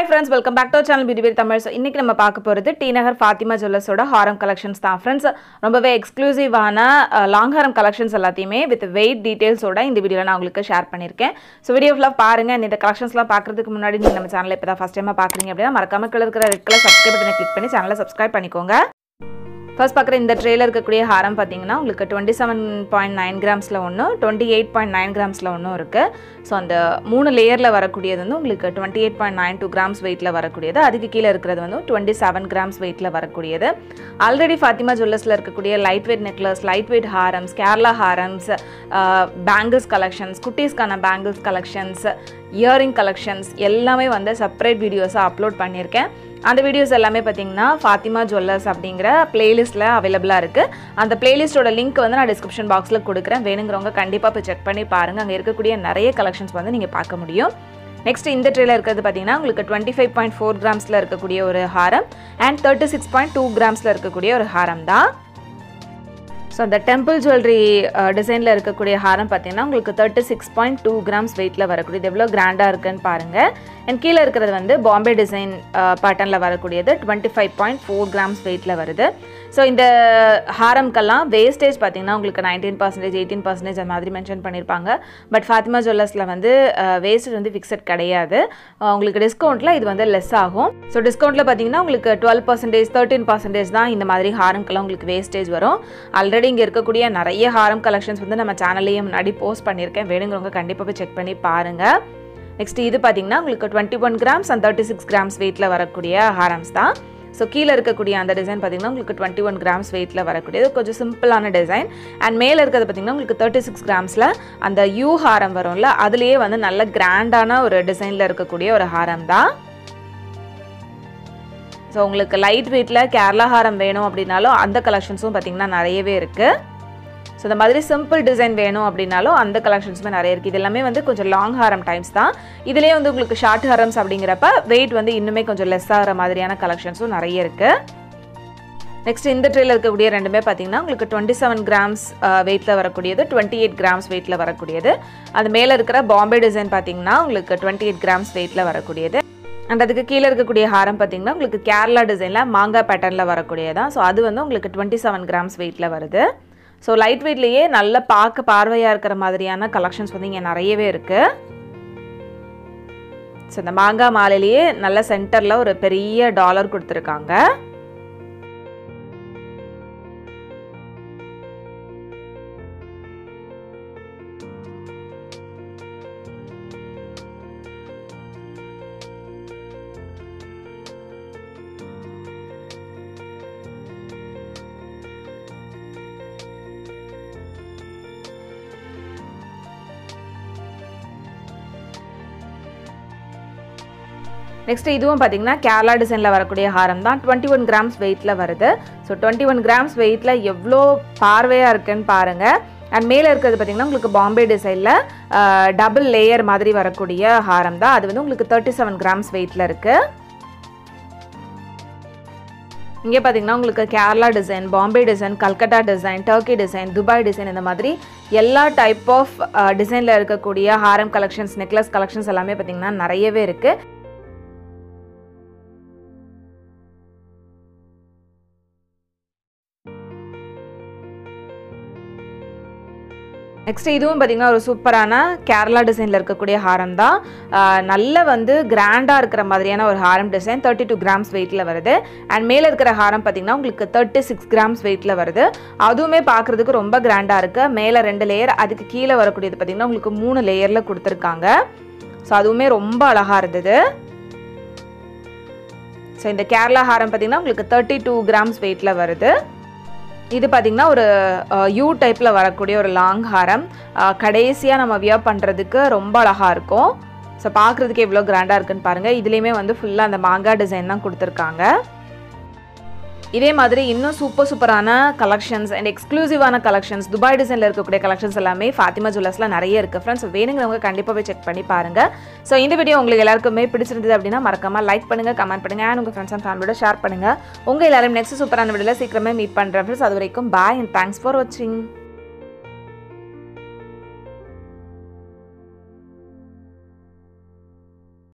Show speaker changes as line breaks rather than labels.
friends welcome back to channel beauty Tamil so இன்றைக்கி நம்ம பார்க்க போகிறது டி நகர் ஃபாத்திமா ஜுவல்லர்ஸோட ஹாரம் கலெக்ஷன்ஸ் தான் ஃப்ரெண்ட்ஸ் ரொம்பவே எக்ஸ்க்ளூசிவான லாங் ஹாரம் கலெக்ஷன்ஸ் எல்லாத்தையுமே வித் வெயிட் டீட்டெயில்ஸோட இந்த வீடியோவில் நான் உங்களுக்கு ஷேர் பண்ணியிருக்கேன் ஸோ வீடியோ ஃபுல்லாக பாருங்கள் இந்த கலெக்ஷன்ஸ்லாம் பார்க்குறதுக்கு முன்னாடி நீங்கள் நம்ம சேனலை இப்போ தான் ஃபஸ்ட் டைமாக பார்க்குறீங்க அப்படின்னா மறக்காம கீழ இருக்கிற ரெட் கலர் சப்ஸ்கிரைப் பட்டனை கிளிக் பண்ணி சேனலை சப்ஸ்கிரைப் பண்ணிக்கோங்க ஃபர்ஸ்ட் பார்க்குற இந்த ட்ரேல இருக்கக்கூடிய ஹாரம் பார்த்தீங்கன்னா உங்களுக்கு டுவெண்ட்டி செவன் பாயிண்ட் நைன் கிராம்ஸில் ஒன்று டுவெண்ட்டி எயிட் பாயிண்ட் நைன் கிராம்ஸில் ஒன்றும் இருக்குது ஸோ அந்த மூணு லேயரில் வரக்கூடியது வந்து உங்களுக்கு twenty eight point nine two grams வெயிட்டில் வரக்கூடியது அதுக்கு கீழே இருக்கிறது வந்து டுவெண்ட்டி செவன் கிராம்ஸ் வெயிட்டில் வரக்கூடியது ஆல்ரெடி ஃபாத்திமா ஜுவல்லர்ஸில் இருக்கக்கூடிய light weight necklace light weight harams Kerala harams bangles collections குட்டீஸ்க்கான பேங்கிள்ஸ் கலெக்ஷன்ஸ் இயரிங் கலெக்ஷன்ஸ் எல்லாமே வந்து செப்பரேட் வீடியோஸாக அப்லோட் பண்ணியிருக்கேன் அந்த வீடியோஸ் எல்லாமே பார்த்தீங்கன்னா ஃபாத்திமா ஜுவல்லர்ஸ் அப்படிங்கிற பிளேலிஸ்ட்டில் அவைலபிளாக இருக்குது அந்த பிளேலிஸ்ட்டோட லிங்க் வந்து நான் டிஸ்கிரிப்ஷன் பாக்ஸில் கொடுக்குறேன் வேணுங்கிறவங்க கண்டிப்பாக போய் செக் பண்ணி பாருங்கள் அங்கே இருக்கக்கூடிய நிறைய கலெக்ஷன்ஸ் வந்து நீங்கள் பார்க்க முடியும் நெக்ஸ்ட் இந்த ட்ரேல இருக்கிறது பார்த்தீங்கன்னா உங்களுக்கு டுவெண்ட்டி ஃபைவ் பாயிண்ட் ஃபோர் கிராம்ஸில் இருக்கக்கூடிய ஒரு haram and thirty six point two கிராம்ஸில் இருக்கக்கூடிய ஒரு ஹாரம் தான் ஸோ அந்த டெம்பிள் ஜுவல்லரி டிசைனில் இருக்கக்கூடிய ஹாரம் பார்த்தீங்கன்னா உங்களுக்கு thirty six point two grams வெயிட்டில் வரக்கூடியது எவ்வளோ கிராண்டாக இருக்குன்னு பாருங்கள் அண்ட் கீழே இருக்கிறது வந்து பாம்பே டிசைன் பேட்டர்னில் வரக்கூடியது twenty five point four grams வெயிட்டில் வருது ஸோ இந்த ஹாரம்க்கெல்லாம் வேஸ்டேஜ் பார்த்தீங்கன்னா உங்களுக்கு நைன்டீன் பர்சன்டேஜ் எயிட்டீன் பர்சன்டேஜ் அந்த மாதிரி மென்ஷன் பண்ணியிருப்பாங்க பட் ஃபாத்திமா ஜுவல்லர்ஸில் வந்து வேஸ்டேஜ் வந்து ஃபிக்ஸட் கிடையாது உங்களுக்கு டிஸ்கவுண்ட்டில் இது வந்து லெஸ் ஆகும் ஸோ டிஸ்கவுண்ட்டில் பார்த்தீங்கன்னா உங்களுக்கு டுவெல் பர்சன்டேஜ் தேர்ட்டின் பர்சன்டேஜ் தான் இந்த மாதிரி ஹாரம்க்கெல்லாம் உங்களுக்கு வேஸ்டேஜ் வரும் ஆல்ரெடி இங்கே இருக்கக்கூடிய நிறைய ஹாரம் கலெக்ஷன்ஸ் வந்து நம்ம சேனல்லையே முன்னாடி போஸ்ட் பண்ணியிருக்கேன் வேணுங்கிறவங்க கண்டிப்பாக போய் செக் பண்ணி பாருங்கள் நெக்ஸ்ட் இது பார்த்தீங்கன்னா உங்களுக்கு twenty one grams and thirty six grams வெயிட்டில் வரக்கூடிய ஹாரம்ஸ் தான் ஸோ கீழே இருக்கக்கூடிய அந்த டிசைன் பார்த்தீங்கன்னா உங்களுக்கு டுவெண்ட்டி ஒன் கிராம்ஸ் வெயிட்டில் வரக்கூடியது கொஞ்சம் சிம்பிளான டிசைன் அண்ட் மேலே இருக்கிறது பார்த்தீங்கன்னா உங்களுக்கு தேர்ட்டி சிக்ஸ் கிராம்ஸில் அந்த யூ ஹாரம் வரும்ல அதுலேயே வந்து நல்ல கிராண்டான ஒரு டிசைனில் இருக்கக்கூடிய ஒரு ஹாரம் தான் ஸோ உங்களுக்கு லைட் வெயிட்டில் கேரளா ஹாரம் வேணும் அப்படின்னாலும் அந்த கலெக்ஷன்ஸும் பார்த்தீங்கன்னா நிறையவே இருக்குது ஸோ இந்த மாதிரி சிம்பிள் டிசைன் வேணும் அப்படின்னாலும் அந்த கலெக்ஷன்ஸுமே நிறைய இருக்குது இது எல்லாமே வந்து கொஞ்சம் லாங் ஹாரம் டைம்ஸ் தான் இதிலே வந்து உங்களுக்கு ஷார்ட் ஹாரம்ஸ் அப்படிங்கிறப்ப வெயிட் வந்து இன்னுமே கொஞ்சம் லெஸ் ஆகிற மாதிரியான கலெக்ஷன்ஸும் நிறைய இருக்குது நெக்ஸ்ட் இந்த ட்ரேல இருக்கக்கூடிய ரெண்டுமே பார்த்தீங்கன்னா உங்களுக்கு டுவெண்ட்டி செவன் கிராம்ஸ் வெயிட்டில் வரக்கூடியது டுவெண்ட்டி எயிட் கிராம்ஸ் வெயிட்டில் வரக்கூடியது அது மேலே இருக்கிற பாம்பே டிசைன் பார்த்தீங்கன்னா உங்களுக்கு டுவெண்ட்டி எயிட் கிராம்ஸ் வெயிட்டில் வரக்கூடியது அண்ட் அதுக்கு கீழே இருக்கக்கூடிய ஹாரம் பார்த்தீங்கன்னா உங்களுக்கு கேரளா டிசைனில் மாங்காய் பேட்டர்னில் வரக்கூடியதான் ஸோ அது வந்து உங்களுக்கு டுவெண்ட்டி செவன் கிராம்ஸ் வெயிட்டில் வருது ஸோ லைட் வெயிட்லேயே நல்ல பார்க்க பார்வையாக இருக்கிற மாதிரியான கலெக்ஷன்ஸ் வந்து இங்கே நிறையவே இருக்குது ஸோ இந்த மாங்காய் மாலையிலேயே நல்ல சென்டரில் ஒரு பெரிய டாலர் கொடுத்துருக்காங்க நெக்ஸ்ட் இதுவும் பார்த்தீங்கன்னா கேரளா டிசைனில் வரக்கூடிய ஹாரம் தான் டுவெண்ட்டி ஒன் கிராம்ஸ் வெயிட்டில் வருது ஸோ டுவெண்ட்டி ஒன் கிராம்ஸ் வெயிட்டில் எவ்வளோ பார்வையாக இருக்குன்னு பாருங்கள் அண்ட் மேலே இருக்கிறது பார்த்தீங்கன்னா உங்களுக்கு பாம்பே டிசைனில் டபுள் லேயர் மாதிரி வரக்கூடிய ஹாரம் தான் அது வந்து உங்களுக்கு தேர்ட்டி செவன் கிராம்ஸ் வெயிட்டில் இருக்குது இங்கே பார்த்தீங்கன்னா உங்களுக்கு Kerala design Bombay design Calcutta design Turkey design Dubai design இந்த மாதிரி எல்லா டைப் ஆஃப் டிசைனில் இருக்கக்கூடிய ஹாரம் கலெக்ஷன்ஸ் நெக்லஸ் கலெக்ஷன்ஸ் எல்லாமே பார்த்தீங்கன்னா நிறையவே இருக்குது நெக்ஸ்ட் இதுவும் பார்த்தீங்கன்னா ஒரு சூப்பரான கேரளா டிசைனில் இருக்கக்கூடிய ஹாரம் தான் நல்ல வந்து கிராண்டாக இருக்கிற மாதிரியான ஒரு ஹாரம் டிசைன் தேர்ட்டி டூ கிராம்ஸ் வெயிட்டில் வருது அண்ட் மேலே இருக்கிற ஹாரம் பார்த்தீங்கன்னா உங்களுக்கு தேர்ட்டி சிக்ஸ் கிராம்ஸ் வெயிட்டில் வருது அதுவுமே பார்க்குறதுக்கு ரொம்ப கிராண்டாக இருக்குது மேலே ரெண்டு லேயர் அதுக்கு கீழே வரக்கூடியது பார்த்தீங்கன்னா உங்களுக்கு மூணு லேயரில் கொடுத்துருக்காங்க ஸோ அதுவுமே ரொம்ப அழகாக இருந்தது ஸோ இந்த கேரளா ஹாரம் பார்த்தீங்கன்னா உங்களுக்கு தேர்ட்டி டூ கிராம்ஸ் வெயிட்டில் வருது இது பார்த்திங்கன்னா ஒரு யூ டைப்பில் வரக்கூடிய ஒரு லாங் ஹாரம் கடைசியாக நம்ம வியர் பண்ணுறதுக்கு ரொம்ப அழகாக இருக்கும் ஸோ பார்க்குறதுக்கு எவ்வளோ கிராண்டாக இருக்குன்னு பாருங்கள் இதுலேயுமே வந்து ஃபுல்லாக அந்த மாங்காய் டிசைன் தான் கொடுத்துருக்காங்க இதே மாதிரி இன்னும் சூப்பர் சூப்பரான கலெக்ஷன்ஸ் அண்ட் எக்ஸ்க்ளூசிவான கலெக்ஷன்ஸ் துபாய் டிசைனில் இருக்கக்கூடிய கலெக்ஷன்ஸ் எல்லாமே ஃபாத்திமா ஜுவல்லர்ஸில் நிறைய இருக்குது ஃப்ரெண்ட்ஸ் வேணுங்கிறவங்க கண்டிப்பாக போய் செக் பண்ணி பாருங்கள் ஸோ இந்த வீடியோ உங்களுக்கு எல்லாருக்குமே பிடிச்சிருந்தது அப்படின்னா மறக்காம லைக் பண்ணுங்கள் கமெண்ட் பண்ணுங்கள் அண்ட் உங்கள் ஃப்ரெண்ட்ஸ் அண்ட் ஃபேமிலியோட ஷேர் பண்ணுங்கள் உங்கள் எல்லாரும் நெக்ஸ்ட் சூப்பரான வீடியோவில் சீக்கிரமே மீட் பண்ணுறேன் ஃப்ரெண்ட்ஸ் அது வரைக்கும் பாய் அண்ட் தேங்க்ஸ் ஃபார் வாட்சிங்